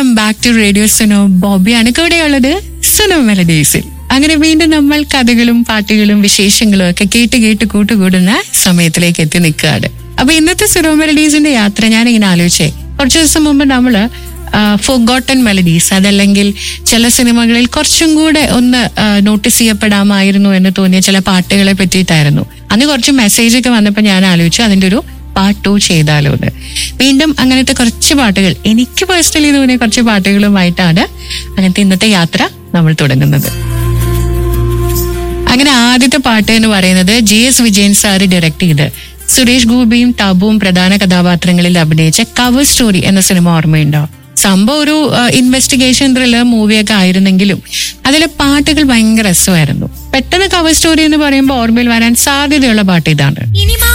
welcome back to radio Suno ബോബിയാണ് കൂടെയുള്ളത് സുനോ മെലഡീസിൽ അങ്ങനെ വീണ്ടും നമ്മൾ കഥകളും പാട്ടുകളും വിശേഷങ്ങളും ഒക്കെ കേട്ട് കേട്ട് കൂട്ടുകൂടുന്ന സമയത്തിലേക്ക് എത്തി നിൽക്കുകയാണ് അപ്പൊ ഇന്നത്തെ സുനോ മെലഡീസിന്റെ യാത്ര ഞാൻ ഇങ്ങനെ ആലോചിച്ചേ കുറച്ചു ദിവസം മുമ്പ് നമ്മള് ഫോഗോട്ടൺ മെലഡീസ് അതല്ലെങ്കിൽ ചില സിനിമകളിൽ കുറച്ചും കൂടെ ഒന്ന് നോട്ടീസ് ചെയ്യപ്പെടാമായിരുന്നു എന്ന് തോന്നിയ ചില പാട്ടുകളെ പറ്റിയിട്ടായിരുന്നു അന്ന് കുറച്ച് മെസ്സേജ് ഒക്കെ വന്നപ്പോൾ ഞാൻ ആലോചിച്ചു അതിന്റെ ഒരു പാർട്ട് ടു ചെയ്താലോ എന്ന് വീണ്ടും അങ്ങനത്തെ കുറച്ച് പാട്ടുകൾ എനിക്ക് പേഴ്സണലി തോന്നിയ കുറച്ച് പാട്ടുകളുമായിട്ടാണ് അങ്ങനത്തെ ഇന്നത്തെ യാത്ര നമ്മൾ തുടങ്ങുന്നത് അങ്ങനെ ആദ്യത്തെ പാട്ട് എന്ന് പറയുന്നത് G S Vijayan sir direct ചെയ്ത് സുരേഷ് ഗോപിയും തബുവും പ്രധാന കഥാപാത്രങ്ങളിൽ അഭിനയിച്ച കവർ സ്റ്റോറി എന്ന സിനിമ ഓർമ്മയുണ്ടോ സംഭവം ഒരു ഇൻവെസ്റ്റിഗേഷൻ ത്രില്ലർ മൂവിയൊക്കെ ആയിരുന്നെങ്കിലും അതിലെ പാട്ടുകൾ ഭയങ്കര രസമായിരുന്നു പെട്ടെന്ന് കവർ സ്റ്റോറി എന്ന് പറയുമ്പോൾ ഓർമ്മയിൽ വരാൻ സാധ്യതയുള്ള പാട്ട് ഇതാണ് ഇനി